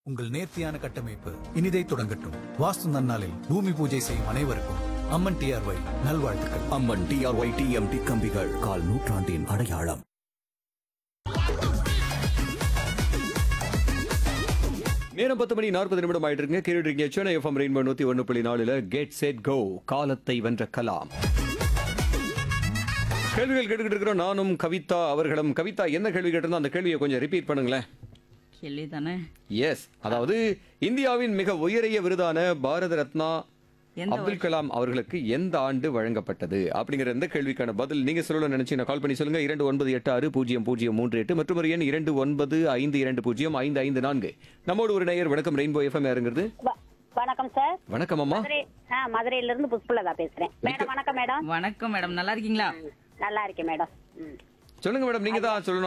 உங்கள் நேர்த்தியான கட்டமைப்பு இனிதை தொடங்கட்டும் வாஸ்து நன்னாளில் பூமி பூஜை செய்யும் அனைவருக்கும் அம்மன் டிஆர்ஒய் நல்வாழ்த்துக்கள் அம்மன் டிஆர்ஒய் டிஎம்டி கம்பிகள் கால் நூற்றாண்டின் அடையாளம் நேரம் பத்து மணி நாற்பது நிமிடம் ஆயிட்டு இருக்குங்க கேட்டுட்டு இருக்கீங்க சென்னை எஃப்எம் ரெயின்போ நூத்தி ஒன்று புள்ளி நாலுல கெட் செட் கோ காலத்தை வென்ற கலாம் கேள்விகள் கேட்டுக்கிட்டு இருக்கிறோம் நானும் கவிதா அவர்களும் கவிதா என்ன கேள்வி கேட்டிருந்தோம் அந்த கேள்வியை கொஞ்சம் ரிப்பீட் பண்ணுங்களேன் கேள்வி தானே எஸ் அதாவது இந்தியாவின் மிக உயரிய விருதான பாரத ரத்னா எந்த அப்துல் கலாம் அவர்களுக்கு எந்த ஆண்டு வழங்கப்பட்டது அப்படிங்கிற இந்த கேள்விக்கான பதில் நீங்க சொல்லணும்னு நினைச்சீங்கன்னா கால் பண்ணி சொல்லுங்க இரண்டு ஒன்பது எட்டு ஆறு பூஜ்ஜியம் பூஜ்ஜியம் மூன்று எட்டு மற்றும் ஒரு எண் இரண்டு ஒன்பது ஐந்து இரண்டு பூஜ்ஜியம் ஐந்து ஐந்து நான்கு நம்மோடு ஒரு நேயர் வணக்கம் ரெயின்போ எஃப்எம் யாருங்கிறது வ- வணக்கம் சார் வணக்கம் அம்மா மதுரை ஆ மதுரையில இருந்து புஷ்பலதா பேசுறேன் மேடம் வணக்கம் மேடம் வணக்கம் மேடம் நல்லா இருக்கீங்களா நல்லா இருக்கேன் மேடம் ம் சொல்லுங்க மேடம் நீங்க தான் சொல்லணும்